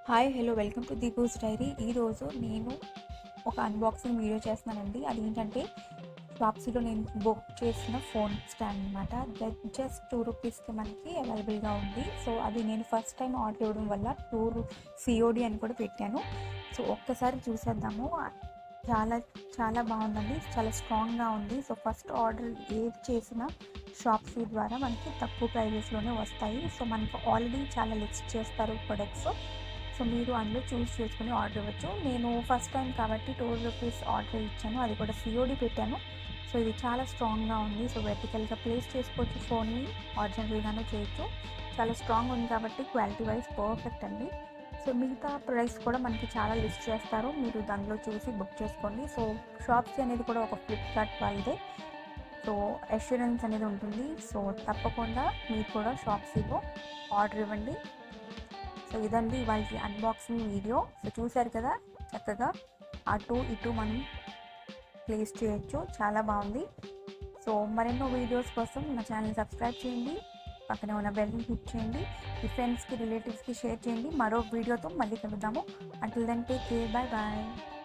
hi hello welcome to the goose diary ఈరోజు నేను ఒక అన్బాక్సింగ్ వీడియో చేస్తున్నానండి అది ఏంటంటే షాప్సీలో నేను బుక్ చేసిన ఫోన్ స్టాండ్ అనమాట జస్ట్ టూ రూపీస్కి మనకి అవైలబుల్గా ఉంది సో అది నేను ఫస్ట్ టైం ఆర్డర్ ఇవ్వడం వల్ల టూ సిఓడి అని కూడా పెట్టాను సో ఒక్కసారి చూసేద్దాము చాలా చాలా బాగుందండి చాలా స్ట్రాంగ్గా ఉంది సో ఫస్ట్ ఆర్డర్ ఏది చేసినా షాప్సీ ద్వారా మనకి తక్కువ ప్రైజెస్లోనే వస్తాయి సో మనకి ఆల్రెడీ చాలా లిస్ట్ చేస్తారు ప్రొడక్ట్స్ సో మీరు అందులో చూస్ చేసుకుని ఆర్డర్ ఇవ్వచ్చు నేను ఫస్ట్ టైం కాబట్టి టూ రూపీస్ ఆర్డర్ ఇచ్చాను అది కూడా సిఓడి పెట్టాను సో ఇది చాలా స్ట్రాంగ్గా ఉంది సో వెర్టికల్గా ప్లేస్ చేసుకోవచ్చు ఫోన్ని ఆర్డినరీగానే చేయొచ్చు చాలా స్ట్రాంగ్ ఉంది కాబట్టి క్వాలిటీ వైజ్ పర్ఫెక్ట్ అండి సో మిగతా ప్రైస్ కూడా మనకి చాలా లిస్ట్ చేస్తారు మీరు దానిలో చూసి బుక్ చేసుకోండి సో షాప్సీ అనేది కూడా ఒక ఫ్లిప్కార్ట్ వాళ్ళదే సో అష్యూరెన్స్ అనేది ఉంటుంది సో తప్పకుండా మీరు కూడా షాప్సీలో ఆర్డర్ ఇవ్వండి సో ఇదండి ఇవాళ అన్బాక్సింగ్ వీడియో సో చూసారు కదా చక్కగా అటు ఇటు మనం ప్లేస్ చేయొచ్చు చాలా బాగుంది సో మరెన్నో వీడియోస్ కోసం నా ఛానల్ సబ్స్క్రైబ్ చేయండి పక్కనే ఉన్న బెల్ని హిట్ చేయండి మీ ఫ్రెండ్స్కి రిలేటివ్స్కి షేర్ చేయండి మరో వీడియోతో మళ్ళీ కలుద్దాము until then take care bye bye